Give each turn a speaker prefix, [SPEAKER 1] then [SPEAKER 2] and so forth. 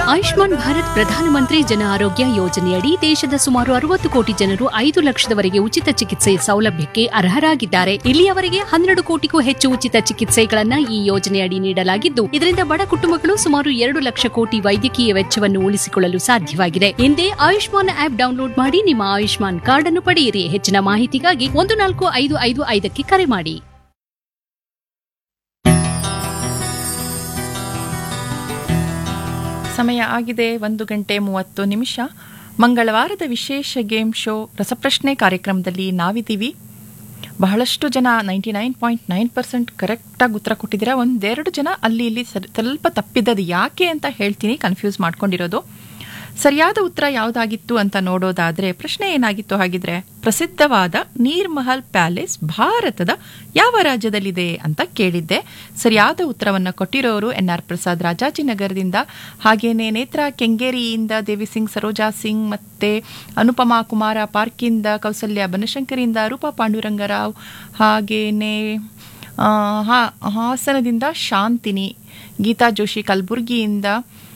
[SPEAKER 1] ಆಯುಷ್ಮಾನ್ ಭಾರತ್ ಪ್ರಧಾನಮಂತ್ರಿ ಜನ ಆರೋಗ್ಯ ಯೋಜನೆಯಡಿ ದೇಶದ ಸುಮಾರು ಅರವತ್ತು ಕೋಟಿ ಜನರು ಐದು ಲಕ್ಷದವರೆಗೆ ಉಚಿತ ಚಿಕಿತ್ಸೆ ಸೌಲಭ್ಯಕ್ಕೆ ಅರ್ಹರಾಗಿದ್ದಾರೆ ಇಲ್ಲಿಯವರೆಗೆ ಹನ್ನೆರಡು ಕೋಟಿಗೂ ಹೆಚ್ಚು ಉಚಿತ ಚಿಕಿತ್ಸೆಗಳನ್ನ ಈ ಯೋಜನೆಯಡಿ ನೀಡಲಾಗಿದ್ದು ಇದರಿಂದ ಬಡ ಕುಟುಂಬಗಳು ಸುಮಾರು ಎರಡು ಲಕ್ಷ ಕೋಟಿ ವೈದ್ಯಕೀಯ ವೆಚ್ಚವನ್ನು ಉಳಿಸಿಕೊಳ್ಳಲು ಸಾಧ್ಯವಾಗಿದೆ ಹಿಂದೆ ಆಯುಷ್ಮಾನ್ ಆಪ್ ಡೌನ್ಲೋಡ್ ಮಾಡಿ ನಿಮ್ಮ ಆಯುಷ್ಮಾನ್ ಕಾರ್ಡ್ ಅನ್ನು ಪಡೆಯಿರಿ ಹೆಚ್ಚಿನ ಮಾಹಿತಿಗಾಗಿ ಒಂದು ನಾಲ್ಕು ಐದು ಐದು ಐದಕ್ಕೆ ಕರೆ ಮಾಡಿ
[SPEAKER 2] ಸಮಯ ಆಗಿದೆ ಒಂದು ಗಂಟೆ ಮೂವತ್ತು ನಿಮಿಷ ಮಂಗಳವಾರದ ವಿಶೇಷ ಗೇಮ್ ಶೋ ರಸಪ್ರಶ್ನೆ ಕಾರ್ಯಕ್ರಮದಲ್ಲಿ ನಾವಿದ್ದೀವಿ ಬಹಳಷ್ಟು ಜನ ninety nine point nine percent ಕರೆಕ್ಟಾಗಿ ಉತ್ತರ ಕೊಟ್ಟಿದ್ದೀರಾ ಒಂದೆರಡು ಜನ ಅಲ್ಲಿ ಇಲ್ಲಿ ಸರ್- ಸ್ವಲ್ಪ ತಪ್ಪಿದ್ದದು ಯಾಕೆ ಅಂತ ಹೇಳ್ತೀನಿ ಕನ್ಫ್ಯೂಸ್ ಮಾಡ್ಕೊಂಡಿರೋದು ಸರಿಯಾದ ಉತ್ತರ ಯಾವುದಾಗಿತ್ತು ಅಂತ ನೋಡೋದಾದ್ರೆ ಪ್ರಶ್ನೆ ಏನಾಗಿತ್ತು ಹಾಗಿದ್ರೆ ಪ್ರಸಿದ್ಧವಾದ ನೀರ್ಮಹಲ್ ಪ್ಯಾಲೇಸ್ ಭಾರತದ ಯಾವ ರಾಜ್ಯದಲ್ಲಿದೆ ಅಂತ ಕೇಳಿದ್ದೆ ಸರಿಯಾದ ಉತ್ತರವನ್ನು ಕೊಟ್ಟಿರೋರು ಎನ್ ಆರ್ ಪ್ರಸಾದ್ ರಾಜಾಜಿನಗರದಿಂದ ಹಾಗೇನೆ ನೇತ್ರ ಕೆಂಗೇರಿಯಿಂದ ದೇವಿ ಸಿಂಗ್ ಸರೋಜಾ ಸಿಂಗ್ ಮತ್ತೆ ಅನುಪಮಾ ಕುಮಾರ ಪಾರ್ಕಿಂದ ಕೌಸಲ್ಯ ಬನಶಂಕರಿಯಿಂದ ರೂಪಾ ಪಾಂಡುರಂಗರಾವ್ ಹಾಗೇನೆ ಆ, ಹಾ ಹಾಸನದಿಂದ ಶಾಂತಿನಿ ಗೀತಾ ಜೋಶಿ ಕಲಬುರ್ಗಿಯಿಂದ